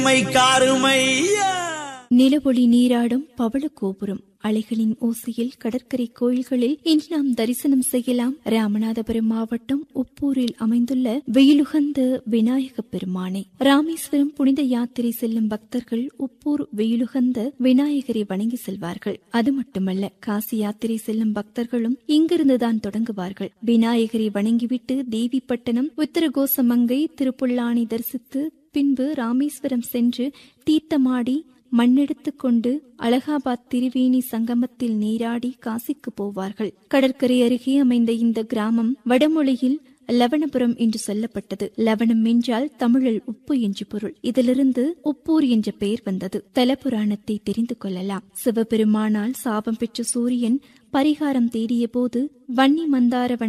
my காருமையா நிலவொளி நீராடும் பவள கோபுரம் அலைகளின் ஓசையில் கடற்கரை கோயில்களில் இன்று நாம் தரிசனம் செய்யலாம் ராமநாதபுரம் மாவட்டம் உப்பூரில் அமைந்துள்ள வெயிலுகந்த விநாயக பெருமானை ராமேஸ்வரம் புனித யாத்திரை செல்லும் பக்தர்கள் உப்பூர் வெயிலுகந்த விநாயகரை வணங்கி செல்வார்கள் அது மட்டுமல்ல காசி யாத்திரை செல்லும் பக்தர்களும் இங்கிருந்துதான் தொடங்குவார்கள் விநாயகரை வணங்கிவிட்டு தேவிப்பட்டணம் உத்தரகோசமங்கை திருப்புல்லானி தரிசித்து பின்பு ராமேஸ்வரம் சென்று தீர்த்தமாடி மண்ணெடுத்துக் கொண்டு அலகாபாத் திரிவேணி சங்கமத்தில் நீராடி காசிக்கு போவார்கள் கடற்கரை அருகே அமைந்த இந்த கிராமம் வடமொழியில் லவணபுரம் என்று சொல்லப்பட்டது லவணம் என்றால் தமிழில் உப்பு என்று பொருள் இதிலிருந்து உப்பூர் என்ற பெயர் வந்தது தல புராணத்தை தெரிந்து கொள்ளலாம் சிவபெருமானால் சாபம் பெற்ற சூரியன் பரிகாரம் தேடிய போது வன்னி மந்தார